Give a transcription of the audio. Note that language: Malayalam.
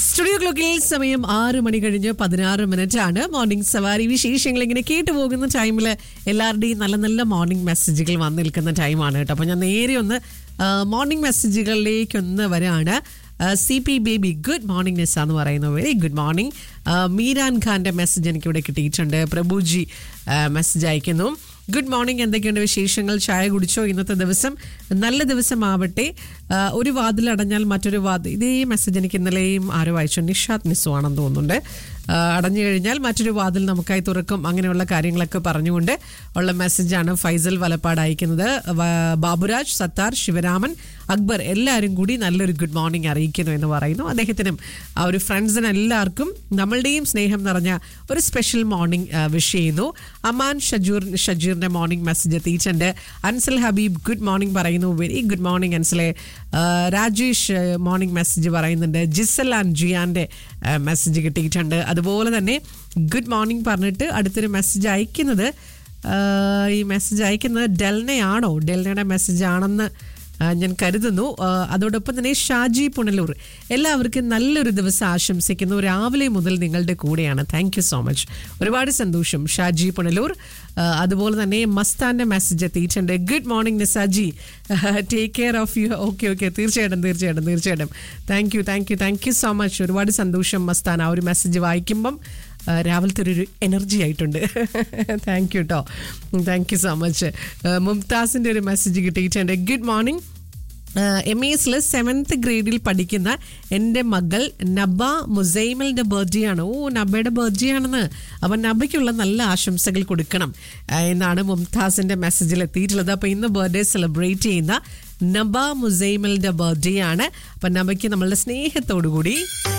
സ്റ്റുഡിയോ ക്ലോക്കിൽ സമയം ആറ് മണി കഴിഞ്ഞ് പതിനാറ് മിനിറ്റ് ആണ് മോർണിംഗ് സവാരി വിശേഷങ്ങൾ ഇങ്ങനെ കേട്ടു പോകുന്ന ടൈമിൽ എല്ലാവരുടെയും നല്ല നല്ല മോർണിംഗ് മെസ്സേജുകൾ വന്നു നിൽക്കുന്ന ടൈമാണ് കേട്ടോ അപ്പോൾ ഞാൻ നേരെ ഒന്ന് മോർണിംഗ് മെസ്സേജുകളിലേക്കൊന്ന് വരാണ് C P baby good morning Nisa എന്ന് പറയുന്നു വെരി ഗുഡ് മോർണിംഗ് മീരാൻ ഖാന്റെ മെസ്സേജ് എനിക്കിവിടെ കിട്ടിയിട്ടുണ്ട് പ്രഭുജി മെസ്സേജ് അയക്കുന്നു ഗുഡ് മോർണിംഗ് എന്തൊക്കെയുണ്ട് വിശേഷങ്ങൾ ചായ കുടിച്ചോ ഇന്നത്തെ ദിവസം നല്ല ദിവസമാവട്ടെ ആ, ഒരു വാതിൽ അടഞ്ഞാൽ മറ്റൊരു വാതിൽ ഇതേ മെസ്സേജ് എനിക്ക് ഇന്നലെയും ആരോ അയച്ചു നിഷാദ് നിസ്സു ആണെന്ന് തോന്നുന്നുണ്ട് ആ, അടഞ്ഞു കഴിഞ്ഞാൽ മറ്റൊരു വാതിൽ നമുക്കായി തുറക്കും അങ്ങനെയുള്ള കാര്യങ്ങളൊക്കെ പറഞ്ഞുകൊണ്ട് ഉള്ള മെസ്സേജാണ് ഫൈസൽ വലപ്പാട് അയക്കുന്നത് വ- ബാബുരാജ് സത്താർ ശിവരാമൻ അക്ബർ എല്ലാവരും കൂടി നല്ലൊരു ഗുഡ് മോർണിംഗ് അറിയിക്കുന്നു എന്ന് പറയുന്നു അദ്ദേഹത്തിനും ആ ഒരു ഫ്രണ്ട്സിന് എല്ലാവർക്കും നമ്മളുടെയും സ്നേഹം നിറഞ്ഞ ഒരു സ്പെഷ്യൽ മോർണിംഗ് വിഷ് ചെയ്യുന്നു അമാൻ ഷജൂർ ഷജീറിന്റെ മോർണിംഗ് മെസ്സേജ് എത്തിയിട്ടുണ്ട് അൻസൽ ഹബീബ് ഗുഡ് മോർണിംഗ് പറയുന്നു വെരി ഗുഡ് മോർണിംഗ് അൻസലെ ആ, രാജേഷ് മോർണിംഗ് മെസ്സേജ് പറയുന്നുണ്ട് ജിസൽ ആൻഡ് ജിയാന്റെ മെസ്സേജ് കിട്ടിയിട്ടുണ്ട് അതുപോലെ തന്നെ ഗുഡ് മോർണിംഗ് പറഞ്ഞിട്ട് അടുത്തൊരു മെസ്സേജ് അയക്കുന്നത് ആ, ഈ മെസ്സേജ് അയക്കുന്നത് ഡെൽനയാണോ ഡെൽനയുടെ മെസ്സേജ് ആണെന്ന് ആ, ഞാൻ കരുതുന്നു ആ, അതോടൊപ്പം തന്നെ ഷാജി പുണലൂർ എല്ലാവർക്കും നല്ലൊരു ദിവസം ആശംസിക്കുന്നു രാവിലെ മുതൽ നിങ്ങളുടെ കൂടെയാണ് താങ്ക് യു സോ മച്ച് ഒരുപാട് സന്തോഷം ഷാജി പുണലൂർ ആ, അതുപോലെ തന്നെ മസ്താന്റെ മെസ്സേജ് എത്തിയിട്ടുണ്ട് good morning Nisaji take care of you okay okay തീർച്ചയായിട്ടും തീർച്ചയായിട്ടും തീർച്ചയായിട്ടും thank you thank you thank you so much ഒരുപാട് സന്തോഷം മസ്താൻ ആ ഒരു മെസ്സേജ് വായിക്കുമ്പം ആ, രാവിലത്തെ ഒരു എനർജി ആയിട്ടുണ്ട് താങ്ക് യു കേട്ടോ താങ്ക് യു സോ മച്ച് മുംതാസിൻ്റെ ഒരു മെസ്സേജ് കിട്ടിയിട്ടുണ്ട് ഗുഡ് മോർണിംഗ് എം എസിൽ സെവൻത്ത് ഗ്രേഡിൽ പഠിക്കുന്ന എൻ്റെ മകൾ നബ മുസൈമലിൻ്റെ ബർത്ത്ഡേ ആണ് ഓ നബയുടെ ബർത്ത്ഡേ ആണെന്ന് അപ്പം നബയ്ക്കുള്ള നല്ല ആശംസകൾ കൊടുക്കണം ആ, എന്നാണ് മുംതാസിൻ്റെ മെസ്സേജിൽ എത്തിയിട്ടുള്ളത് അപ്പോൾ ഇന്ന് ബർത്ത്ഡേ സെലിബ്രേറ്റ് ചെയ്യുന്ന നബ മുസൈമലിൻ്റെ ബർത്ത്ഡേ ആണ് അപ്പം നബയ്ക്ക് നമ്മളുടെ സ്നേഹത്തോടു കൂടി